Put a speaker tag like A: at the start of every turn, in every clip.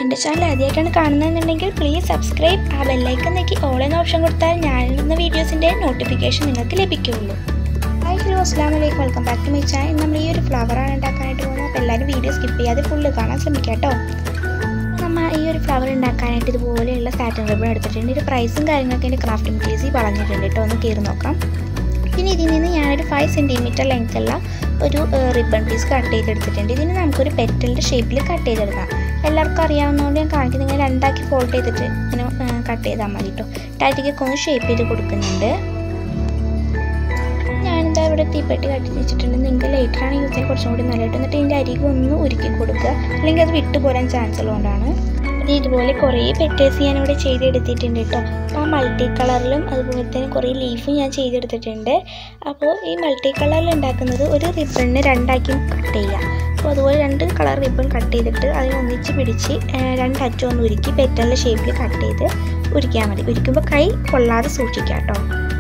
A: എൻ്റെ ചാനൽ ആദ്യമായിട്ടാണ് കാണുന്നതെന്നുണ്ടെങ്കിൽ പ്ലീസ് സബ്സ്ക്രൈബ് ആ ബെല്ലൈക്കൺ നോക്കി ഓൾ എന്ന ഓപ്ഷൻ കൊടുത്താൽ ഞാനിടുന്ന വീഡിയോസിൻ്റെ നോട്ടിഫിക്കേഷൻ നിങ്ങൾക്ക് ലഭിക്കുകയുള്ളൂ ഹായ് ഹലോ അസ്ലാം വലൈക്കും welcome back to my channel നമ്മൾ ഈ ഒരു ഫ്ലവറാണ് ഉണ്ടാക്കാനായിട്ട് പോകുന്നത് അപ്പോൾ എല്ലാവരും വീഡിയോ സ്കിപ്പ് ചെയ്യാതെ ഫുള്ള് കാണാൻ ശ്രമിക്കാം കേട്ടോ നമ്മൾ ഈ ഒരു ഫ്ലവർ ഉണ്ടാക്കാനായിട്ട് ഇതുപോലെയുള്ള സാറ്റൻ റിബൺ എടുത്തിട്ടുണ്ട് ഒരു പ്രൈസും കാര്യങ്ങളൊക്കെ എൻ്റെ ക്രാഫ്റ്റ് മെറ്റീരിയൽസ് പറഞ്ഞിട്ടുണ്ട് കേട്ടോ ഒന്ന് കയറി നോക്കാം പിന്നെ ഇതിൽ നിന്ന് ഞാനൊരു ഫൈവ് സെൻറ്റിമീറ്റർ ലെങ്ത്തുള്ള ഒരു റിബൺ പീസ് കട്ട് ചെയ്തെടുത്തിട്ടുണ്ട് ഇതിന് നമുക്കൊരു പെറ്റലിൻ്റെ ഷേപ്പിൽ കട്ട് ചെയ്തെടുക്കാം എല്ലാവർക്കും അറിയാവുന്നതുകൊണ്ട് ഞാൻ കാണിക്കുന്നത് ഇങ്ങനെ രണ്ടാക്കി ഫോൾഡ് ചെയ്തിട്ട് ഇങ്ങനെ കട്ട് ചെയ്താൽ മതി കേട്ടോ ടൈറ്റിക്കൊക്കെ ഒന്ന് ഷേപ്പ് ചെയ്ത് കൊടുക്കുന്നുണ്ട് ഞാനിതാ ഇവിടെ തീപ്പെട്ടി കട്ടി വെച്ചിട്ടുണ്ട് നിങ്ങൾക്ക് ലേറ്ററാണ് യൂസ് ചെയ്യാൻ കുറച്ചും കൂടി നല്ലതായിട്ട് എന്നിട്ട് ഇതിൻ്റെ അരികെ ഒന്ന് ഉരുക്കി കൊടുക്കുക അല്ലെങ്കിൽ അത് വിട്ടു പോരാൻ ചാൻസ് ഉള്ളതുകൊണ്ടാണ് അത് ഇതുപോലെ കുറേ പെറ്റേഴ്സ് ഞാൻ ഇവിടെ ചെയ്തെടുത്തിട്ടുണ്ട് കേട്ടോ അപ്പോൾ ആ മൾട്ടി കളറിലും അതുപോലെ തന്നെ കുറേ ലീഫും ഞാൻ ചെയ്തെടുത്തിട്ടുണ്ട് അപ്പോൾ ഈ മൾട്ടി കളറിൽ ഉണ്ടാക്കുന്നത് ഒരു റിബണിന് രണ്ടാക്കി കട്ട് ചെയ്യുക അപ്പോൾ അതുപോലെ രണ്ട് കളർ റിബൺ കട്ട് ചെയ്തിട്ട് അതിനെ ഒന്നിച്ച് പിടിച്ച് രണ്ട് അറ്റം ഒന്ന് ഉരുക്കി പെറ്റലിൻ്റെ ഷേപ്പിൽ കട്ട് ചെയ്ത് ഉരിക്കാൻ മതി ഉരിക്കുമ്പോൾ കൈ കൊള്ളാതെ സൂക്ഷിക്കാം കേട്ടോ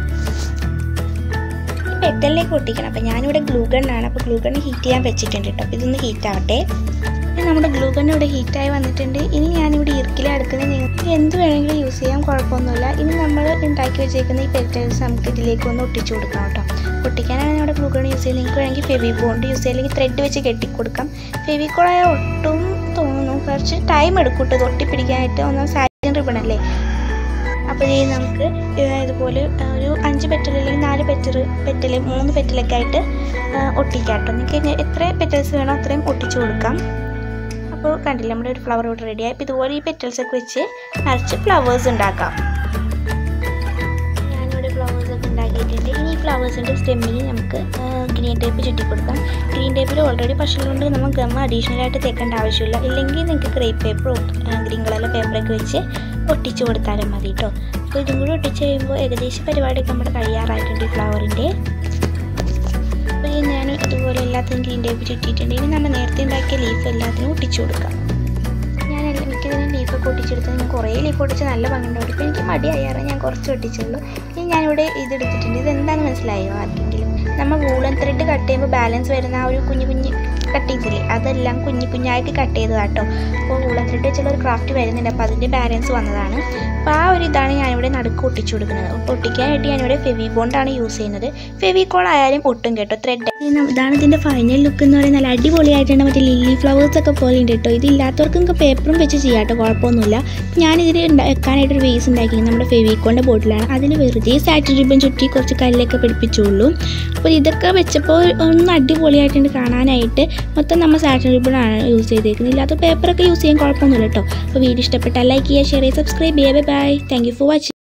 A: പെറ്റലിലേക്ക് ഒട്ടിക്കണം അപ്പോൾ ഞാനിവിടെ ഗ്ലൂ ഗണ്ണാണ് അപ്പോൾ ഗ്ലൂ ഗണ്ണ് ഹീറ്റ് ചെയ്യാൻ വെച്ചിട്ടുണ്ട് കേട്ടോ അപ്പോൾ ഇതൊന്ന് ഹീറ്റ് ആവട്ടെ ഇനി നമ്മുടെ ഗ്ലൂ ഗണ്ണ് ഇവിടെ ഹീറ്റായി വന്നിട്ടുണ്ട് ഇനി ഞാനിവിടെ ഇറുക്കിൽ അടുക്കുന്നത് നിങ്ങൾക്ക് എന്ത് വേണമെങ്കിലും യൂസ് ചെയ്യാൻ കുഴപ്പമൊന്നുമില്ല ഇനി നമ്മൾ ഉണ്ടാക്കി വെച്ചേക്കുന്ന ഈ പെറ്റൽസ് നമുക്ക് ഇതിലേക്ക് ഒന്ന് ഒട്ടിച്ചു കൊടുക്കാം കേട്ടോ ഒട്ടിക്കാനാണ് നമ്മുടെ ഗ്ലൂ ഗണ്ണ് യൂസ് ചെയ്യുന്നത് നിങ്ങൾക്ക് വേണമെങ്കിൽ ഫെവി ബോണ്ട് യൂസ് ചെയ്യാം അല്ലെങ്കിൽ ത്രെഡ് വെച്ച് കെട്ടിക്കൊടുക്കാം ഫെവിക്കോളായ ഒട്ടും തോന്നുന്നു കുറച്ച് ടൈം എടുക്കും കേട്ടോ ഇത് ഒട്ടിപ്പിടിക്കാനായിട്ട് ഒന്നാം സാറ്റിൻ റിബൺ അല്ലേ അപ്പോൾ ഈ നമുക്ക് ഇതുപോലെ ഒരു അഞ്ച് പെറ്റൽ അല്ലെങ്കിൽ നാല് പെറ്റൽ പെറ്റൽ മൂന്ന് പെറ്റലൊക്കെ ആയിട്ട് ഒട്ടിക്കാം കേട്ടോ നിങ്ങൾക്ക് എത്ര പെറ്റൽസ് വേണോ അത്രയും ഒട്ടിച്ചു കൊടുക്കാം അപ്പോൾ കണ്ടില്ല നമ്മുടെ ഒരു ഫ്ലവർ ഇവിടെ റെഡിയായി അപ്പോൾ ഇതുപോലെ ഈ പെറ്റൽസ് ഒക്കെ വെച്ച് നിറച്ച് ഫ്ലവേഴ്സ് ഉണ്ടാക്കാം ഞാനിവിടെ ഫ്ലവേഴ്സ് ഒക്കെ ഉണ്ടാക്കിയിട്ടുണ്ട് ഇനി ഈ ഫ്ലവേഴ്സിൻ്റെ സ്റ്റെമ്മിൽ നമുക്ക് ഗ്രീൻ ടേപ്പ് ചുറ്റി കൊടുക്കാം ഗ്രീൻ ടേപ്പിൽ ഓൾറെഡി പശുകളുണ്ട് നമ്മൾ ഗം അഡീഷണൽ ആയിട്ട് തേക്കേണ്ട ആവശ്യമില്ല ഇല്ലെങ്കിൽ നിങ്ങൾക്ക് ക്രേപ്പ് പേപ്പറോ ഗ്രീൻ കളറിലെ പേപ്പറൊക്കെ വെച്ച് ഒട്ടിച്ച് കൊടുത്താലും മതി കേട്ടോ അപ്പോൾ ഇതും കൂടി ഒട്ടിച്ച് കഴിയുമ്പോൾ ഏകദേശം പരിപാടിയൊക്കെ നമ്മുടെ കഴിയാറായിട്ടുണ്ട് ഈ ഫ്ലവറിൻ്റെ അപ്പോൾ ഈ ഞാൻ ഇതുപോലെ എല്ലാത്തിനും ഗ്രീൻ ടേപ്പ് ചുറ്റിയിട്ടുണ്ട് ഇനി നമ്മൾ നേരത്തെ ഉണ്ടാക്കിയ ലീഫ് എല്ലാത്തിനും ഒട്ടിച്ചു കൊടുക്കാം ഞാൻ എനിക്കിതിന് ലീഫൊക്കെ ഒട്ടിച്ചെടുത്തത് ഞാൻ കുറേ ലീഫ് ഒട്ടിച്ച് നല്ല ഭംഗിയുണ്ടാവും ഇപ്പോൾ എനിക്ക് മടിയായാറ് ഞാൻ കുറച്ച് ഒട്ടിച്ചുള്ളൂ ഇനി ഞാനിവിടെ ഇത് എടുത്തിട്ടുണ്ട് ഇത് എന്താണെന്ന് മനസ്സിലായോ ആർക്കെങ്കിലും നമ്മൾ വൂളൻ ത്രെഡ് കട്ട് ചെയ്യുമ്പോൾ ബാലൻസ് വരുന്ന ആ ഒരു കുഞ്ഞു കുഞ്ഞ് കട്ടിങ്സ് ഇല്ലേ അതെല്ലാം കുഞ്ഞു കുഞ്ഞായിട്ട് കട്ട് ചെയ്തത് കേട്ടോ അപ്പോൾ വൂളൻ ത്രെഡ് വെച്ചുള്ള ഒരു ക്രാഫ്റ്റ് വരുന്നുണ്ട് അപ്പോൾ അതിൻ്റെ ബാലൻസ് വന്നതാണ് അപ്പോൾ ആ ഒരു ഇതാണ് ഞാനിവിടെ നടുക്ക് ഒട്ടിച്ചു കൊടുക്കുന്നത് അപ്പോൾ ഒട്ടിക്കാനായിട്ട് ഞാനിവിടെ ഫെവി ബോണ്ടാണ് യൂസ് ചെയ്യുന്നത് ഫെവിക്കോൾ ആയാലും ഒട്ടും കേട്ടോ ത്രെഡ് ഇതാണ് ഇതിൻ്റെ ഫൈനൽ ലുക്ക് എന്ന് പറയുന്നത് നല്ല അടിപൊളിയായിട്ടുണ്ട് മറ്റേ ലില്ലി ഫ്ലവേഴ്സ് ഒക്കെ പോലെ ഉണ്ട് കേട്ടോ ഇത് ഇല്ലാത്തവർക്കൊക്കെ പേപ്പറും വെച്ച് ചെയ്യാം കേട്ടോ കുഴപ്പമൊന്നുമില്ല ഞാനിതിൽ വെക്കാനായിട്ടൊരു വേസ് ഉണ്ടാക്കി നമ്മുടെ ഫെവിക്കോളിൻ്റെ ബോട്ടിലാണ് അതിൽ വെറുതെ സാറ്റിൻ റിബൺ ചുറ്റി കുറച്ച് കല്ലൊക്കെ പിടിപ്പിച്ചുള്ളൂ അപ്പോൾ ഇതൊക്കെ വെച്ചപ്പോൾ ഒന്ന് അടിപൊളിയായിട്ടുണ്ട് കാണാനായിട്ട് മൊത്തം നമ്മൾ സാറ്റിൻ റിബൺ ആണ് യൂസ് ചെയ്തേക്കുന്നത് ഇല്ലാത്ത പേപ്പറൊക്കെ യൂസ് ചെയ്യാൻ കുഴപ്പമൊന്നുമില്ല കേട്ടോ അപ്പോൾ വീഡിയോ ഇഷ്ടപ്പെട്ടാൽ ലൈക്ക് ചെയ്യുക ഷെയർ ചെയ്യുക സബ്സ്ക്രൈബ് ചെയ്യുക bye thank you for watching